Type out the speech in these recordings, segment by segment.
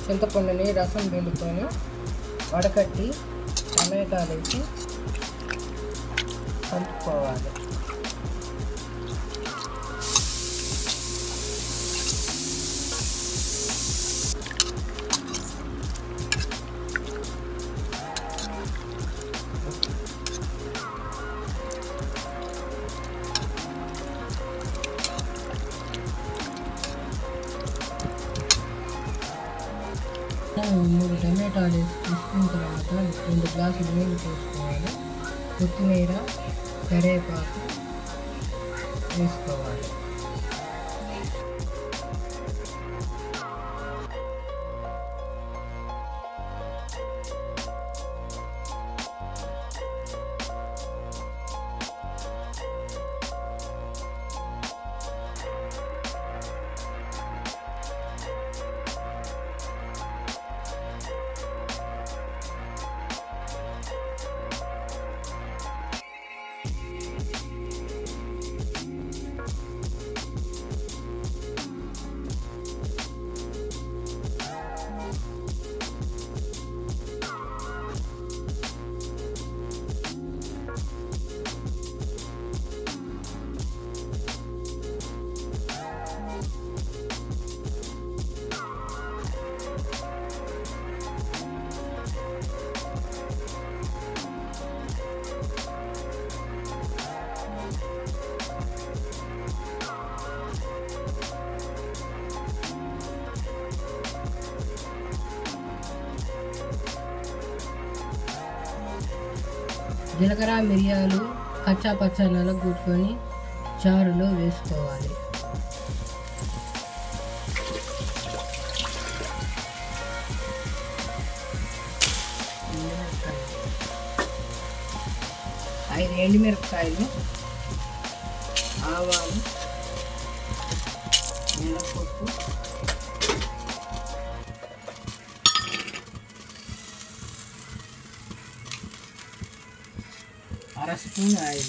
చింతపండుని రసం పిండుకొని వడకట్టి టమాటాలు వేసి కలుపుకోవాలి మూడు టమాటాలు వేసి తీసుకున్న తర్వాత రెండు గ్లాసులు నీళ్ళు పోసుకోవాలి కొత్తిమీర కరివేపాకు వేసుకోవాలి జీలకర్ర మిరియాలు కచ్చా పచ్చా నలగొట్టుకొని చారులో వేసుకోవాలి ఐదు ఎండుమిరపకాయలు ఆవాలు మినపప్పు అర స్పూన్ ఆయిల్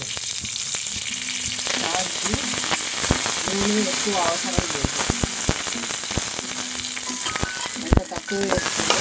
చారుకి నూనె ఎక్కువ అవసరం లేదు ఎంత తక్కువ వేసుకుంటే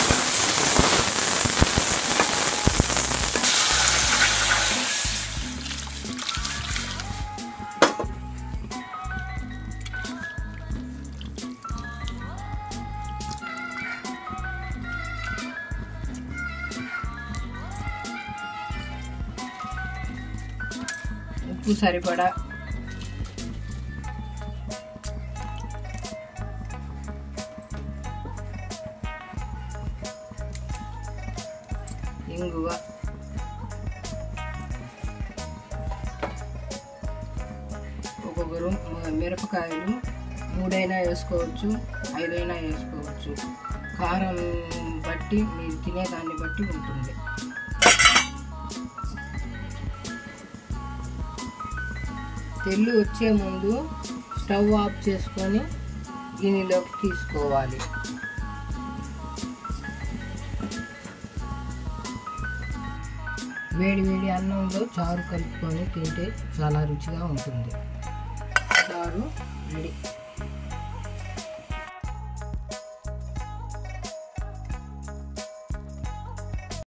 ఉప్పు సరిపడా ఇంగువ ఒక్కొక్కరు మిరపకాయలు మూడైనా వేసుకోవచ్చు ఐదైనా వేసుకోవచ్చు కారం బట్టి మీరు తినేదాన్ని బట్టి ఉంటుంది తెల్లు వచ్చే ముందు స్టవ్ ఆఫ్ చేసుకొని గిన్నెలోకి తీసుకోవాలి వేడి వేడి అన్నంలో చారు కలుపుకొని తింటే చాలా రుచిగా ఉంటుంది చారు రెడీ